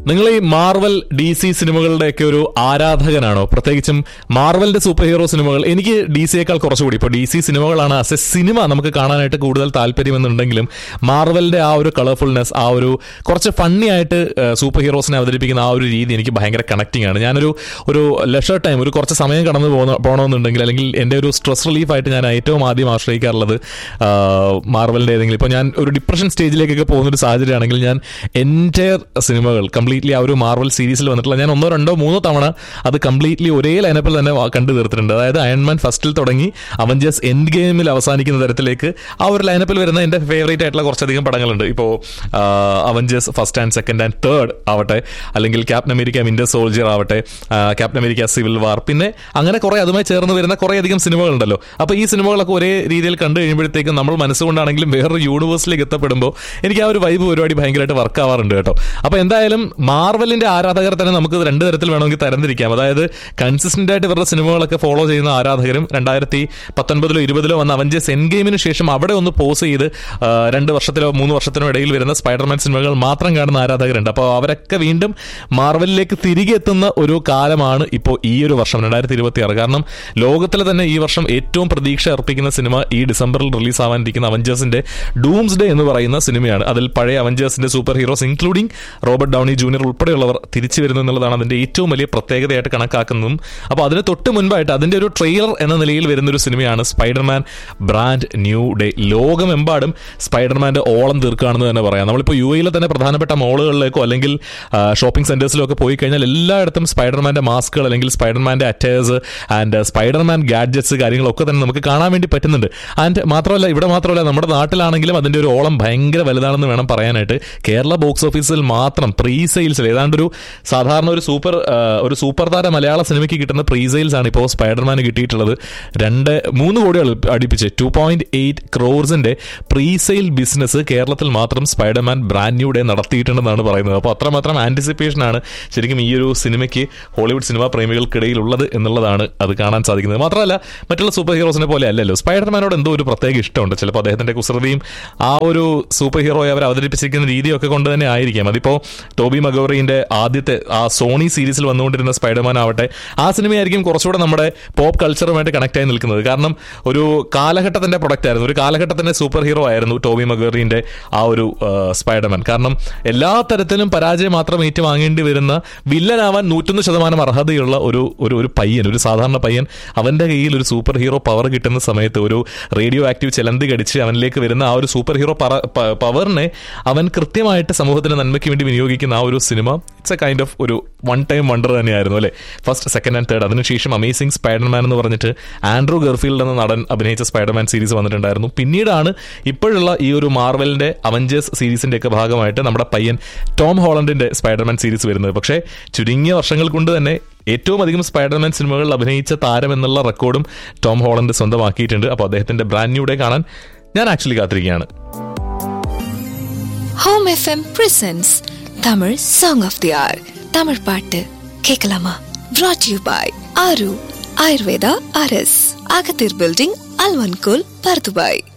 നിങ്ങൾ ഈ Marvel D C സിനിമകളുടെ ഒക്കെ ഒരു ആരാധകനാണോ പ്രത്യേകിച്ചും മാർവലിന്റെ സൂപ്പർ ഹീറോ സിനിമകൾ എനിക്ക് ഡി സിയേക്കാൾ കുറച്ചുകൂടി ഇപ്പോൾ ഡി സി സിനിമകളാണ് ആസ് എ സിനിമ നമുക്ക് കാണാനായിട്ട് കൂടുതൽ താല്പര്യമെന്നുണ്ടെങ്കിലും മാർവലിന്റെ ആ ഒരു കളർഫുൾനെസ് ആ ഒരു കുറച്ച് ഫണ്ണി ആയിട്ട് സൂപ്പർ ഹീറോസിനെ അവതരിപ്പിക്കുന്ന ആ ഒരു രീതി എനിക്ക് ഭയങ്കര കണക്റ്റിംഗ് ആണ് ഞാനൊരു ഒരു ലെഷർ ടൈം ഒരു കുറച്ച് സമയം കടന്നു പോകുന്ന പോകണമെന്നുണ്ടെങ്കിൽ അല്ലെങ്കിൽ എൻ്റെ ഒരു സ്ട്രെസ് റിലീഫായിട്ട് ഞാൻ ഏറ്റവും ആദ്യം ആശ്രയിക്കാറുള്ളത് ആ, മാർവലിന്റെ ഏതെങ്കിലും ഇപ്പോൾ ഞാൻ ഒരു ഡിപ്രഷൻ സ്റ്റേജിലേക്കൊക്കെ പോകുന്ന ഒരു സാഹചര്യമാണെങ്കിൽ ഞാൻ എൻറ്റയർ സിനിമകൾ കംപ്ലീറ്റ്ലി ആ ഒരു മാർവൽ സീരീസിൽ വന്നിട്ടുള്ള ഞാൻ ഒന്നോ രണ്ടോ മൂന്നോ തവണ അത് കംപ്ലീറ്റ്ലി ഒരേ ലൈനപ്പിൽ തന്നെ വാ- കണ്ടു തീർത്തിട്ടുണ്ട് അതായത് അയൺമാൻ ഫസ്റ്റിൽ തുടങ്ങി അവഞ്ചേഴ്സ് എൻഡ് ഗെയിമിൽ അവസാനിക്കുന്ന തരത്തിലേക്ക് ആ ഒരു ലൈനപ്പിൽ വരുന്ന എൻ്റെ ഫേവറേറ്റ് ആയിട്ടുള്ള കുറച്ചധികം പടങ്ങളുണ്ട് ഇപ്പോൾ Avengers first and second and third ആവട്ടെ അല്ലെങ്കിൽ ക്യാപ്റ്റൻ അമേരിക്ക വിന്റർ സോൾജിയർ ആവട്ടെ ക്യാപ്റ്റൻ അമേരിക്ക സിവിൽ വാർ പിന്നെ അങ്ങനെ കുറെ അതുമായി ചേർന്ന് വരുന്ന കുറേ അധികം സിനിമകളുണ്ടല്ലോ അപ്പോൾ ഈ സിനിമകളൊക്കെ ഒരേ രീതിയിൽ കണ്ടു കഴിയുമ്പോഴത്തേക്കും നമ്മൾ മനസ്സുകൊണ്ടാണെങ്കിലും വേറൊരു യൂണിവേഴ്സിലേക്ക് എത്തപ്പെടുമ്പോൾ എനിക്ക് ആ ഒരു വൈബ് പരിപാടി ഭയങ്കരമായിട്ട് വർക്ക് ആവാറുണ്ട് കേട്ടോ അപ്പോൾ എന്തായാലും മാർവലിന്റെ ആരാധകർ തന്നെ നമുക്ക് രണ്ട് തരത്തിൽ വേണമെങ്കിൽ തരംതിരിക്കാം അതായത് കൺസിസ്റ്റന്റ് ആയിട്ട് ഇവരുടെ സിനിമകളൊക്കെ ഫോളോ ചെയ്യുന്ന ആരാധകരും രണ്ടായിരത്തി പത്തൊൻപതിലോ ഇരുപതിലോ വന്ന അവഞ്ചേഴ്സ് എൻ ഗെയിമിന് ശേഷം അവിടെ ഒന്ന് പോസ് ചെയ്ത് ആ, രണ്ട് വർഷത്തിലോ മൂന്ന് വർഷത്തിനോ ഇടയിൽ വരുന്ന സ്പൈഡർമാൻ സിനിമകൾ മാത്രം കാണുന്ന ആരാധകരുണ്ട് അപ്പോൾ അവരൊക്കെ വീണ്ടും മാർവലിലേക്ക് തിരികെ എത്തുന്ന ഒരു കാലമാണ് ഇപ്പോൾ ഈ ഒരു വർഷം രണ്ടായിരത്തി ഇരുപത്തി ആറ് കാരണം ലോകത്തിലെ തന്നെ ഈ വർഷം ഏറ്റവും പ്രതീക്ഷ അർപ്പിക്കുന്ന സിനിമ ഈ ഡിസംബറിൽ റിലീസ് ആവാനിരിക്കുന്ന അവഞ്ചേഴ്സിന്റെ ഡൂംസ് ഡേ എന്ന് പറയുന്ന സിനിമയാണ് അതിൽ പഴയ അവഞ്ചേഴ്സിന്റെ super heroes including Robert Downey Junior ഉൾപ്പെടെയുള്ളവർ തിരിച്ചു വരുന്നു എന്നുള്ളതാണ് അതിന്റെ ഏറ്റവും വലിയ പ്രത്യേകതയായിട്ട് കണക്കാക്കുന്നതും അപ്പോൾ അതിന് തൊട്ട് മുൻപായിട്ട് അതിന്റെ ഒരു ട്രെയിലർ എന്ന നിലയിൽ വരുന്ന ഒരു സിനിമയാണ് സ്പൈഡർമാൻ ബ്രാൻഡ് ന്യൂ ഡേ ലോകമെമ്പാടും സ്പൈഡർമാന്റെ ഓളം തീർക്കുകയാണെന്ന് തന്നെ പറയാം നമ്മളിപ്പോൾ യു എയിലെ തന്നെ പ്രധാനപ്പെട്ട മോളുകളിലേക്കോ അല്ലെങ്കിൽ ഷോപ്പിംഗ് സെന്റേഴ്സിലോ ഒക്കെ പോയി കഴിഞ്ഞാൽ എല്ലായിടത്തും സ്പൈഡർമാന്റെ മാസ്കുകൾ അല്ലെങ്കിൽ സ്പൈഡർമാന്റെ അറ്റേഴ്സ് ആൻഡ് സ്പൈഡർമാൻ ഗാഡ്ജറ്റ്സ് കാര്യങ്ങളൊക്കെ തന്നെ നമുക്ക് കാണാൻ വേണ്ടി പറ്റുന്നുണ്ട് ആൻഡ് മാത്രമല്ല ഇവിടെ മാത്രമല്ല നമ്മുടെ നാട്ടിലാണെങ്കിലും അതിന്റെ ഒരു ഓളം ഭയങ്കര വലുതാണെന്ന് വേണം പറയാനായിട്ട് കേരള ബോക്സ് ഓഫീസിൽ മാത്രം പ്രീ സെയിൽസിൽ ഏതാണ്ട് ഒരു സാധാരണ ഒരു സൂപ്പർ ആ, ഒരു സൂപ്പർ താര മലയാള സിനിമയ്ക്ക് കിട്ടുന്ന പ്രീ സെയിൽസ് ആണ് ഇപ്പോൾ സ്പൈഡർമാന് കിട്ടിയിട്ടുള്ളത് രണ്ട് മൂന്ന് കോടി അടു- അടുപ്പിച്ച് ടു പോയിന്റ് എയ്റ്റ് ക്രോർസിന്റെ പ്രീ സെയിൽ ബിസിനസ് കേരളത്തിൽ മാത്രം സ്പൈഡർമാൻ ബ്രാൻഡ് ന്യൂ ഡേ നടത്തിയിട്ടുണ്ടെന്നാണ് പറയുന്നത് അപ്പോൾ അത്രമാത്രം ആന്റിസിപ്പേഷൻ ആണ് ശരിക്കും ഈ ഒരു സിനിമയ്ക്ക് ഹോളിവുഡ് സിനിമാ പ്രേമികൾക്കിടയിൽ ഉള്ളത് എന്നുള്ളതാണ് അത് കാണാൻ സാധിക്കുന്നത് മാത്രമല്ല മറ്റുള്ള സൂപ്പർ ഹീറോസിനെ പോലെ അല്ലല്ലോ സ്പൈഡർമാനോട് എന്തോ ഒരു പ്രത്യേക ഇഷ്ടമുണ്ട് ചിലപ്പോൾ അദ്ദേഹത്തിന്റെ കുസൃതിയും ആ ഒരു സൂപ്പർ ഹീറോയെ അവർ അവതരിപ്പിച്ചിരിക്കുന്ന രീതിയൊക്കെ കൊണ്ട് തന്നെ ആയിരിക്കാം അതിപ്പോൾ ടോബി മഗോറിന്റെ ആദ്യത്തെ ആ സോണി സീരീസിൽ വന്നുകൊണ്ടിരുന്ന സ്പൈഡർമാൻ ആവട്ടെ ആ സിനിമയായിരിക്കും കുറച്ചുകൂടെ നമ്മുടെ പോപ്പ് കൾച്ചറുമായിട്ട് കണക്ട് ആയി നിൽക്കുന്നത് കാരണം ഒരു കാലഘട്ടത്തിന്റെ പ്രൊഡക്റ്റ് ആയിരുന്നു ഒരു കാലഘട്ടത്തിന്റെ സൂപ്പർ ഹീറോ ആയിരുന്നു ടോബി മഗോറിന്റെ ആ ഒരു ആ, സ്പൈഡർമാൻ കാരണം എല്ലാ തരത്തിലും പരാജയം മാത്രം ഏറ്റുവാങ്ങേണ്ടി വരുന്ന വില്ലനാവാൻ നൂറ്റൊന്ന് ശതമാനം അർഹതയുള്ള ഒരു ഒരു ഒരു പയ്യൻ ഒരു സാധാരണ പയ്യൻ അവന്റെ കയ്യിൽ ഒരു സൂപ്പർ ഹീറോ പവർ കിട്ടുന്ന സമയത്ത് ഒരു റേഡിയോ ആക്റ്റീവ് ചെലന്തി കടിച്ച് അവനിലേക്ക് വരുന്ന ആ ഒരു സൂപ്പർ ഹീറോ പവറിനെ അവൻ കൃത്യമായിട്ട് സമൂഹത്തിന്റെ നന്മയ്ക്ക് വേണ്ടി വിനിയോഗിക്കുന്ന ആ ഒരു cinema it's a kind of ഒരു വൺ ടൈം വണ്ടർ തന്നെയായിരുന്നു അല്ലേ ഫസ്റ്റ് സെക്കൻഡ് ആൻഡ് തേർഡ് അതിനുശേഷം അമേസിംഗ് സ്പൈഡർമാൻ എന്ന് പറഞ്ഞിട്ട് ആൻഡ്രൂ ഗർഫീൽഡ് എന്ന നടൻ അഭിനയിച്ച സ്പൈഡർമാൻ സീരീസ് വന്നിട്ടുണ്ടായിരുന്നു പിന്നീടാണ് ഇപ്പോഴുള്ള ഈ ഒരു മാർവലിന്റെ അവഞ്ചേഴ്സ് സീരീസിന്റെ ഒക്കെ ഭാഗമായിട്ട് നമ്മുടെ പയ്യൻ ടോം ഹോളണ്ടിന്റെ സ്പൈഡർമാൻ സീരീസ് വരുന്നത് പക്ഷേ ചുരുങ്ങിയ വർഷങ്ങൾ കൊണ്ട് തന്നെ ഏറ്റവും അധികം സ്പൈഡർമാൻ സിനിമകളിൽ അഭിനയിച്ച താരം എന്നുള്ള റെക്കോർഡും ടോം ഹോളണ്ട് സ്വന്തമാക്കിയിട്ടുണ്ട് അപ്പോൾ അദ്ദേഹത്തിന്റെ ബ്രാൻഡ് ന്യൂ ഡേ കാണാൻ ഞാൻ ആക്ച്വലി കാത്തിരിക്കുകയാണ് home FM presents Tamil song of the hour Tamil பாட்டு கேட்கலாமா brought you by Aaru Ayurveda அரஸ் அகத்தீர் பில்டிங் அல்வன்கோல் பர்துபாய்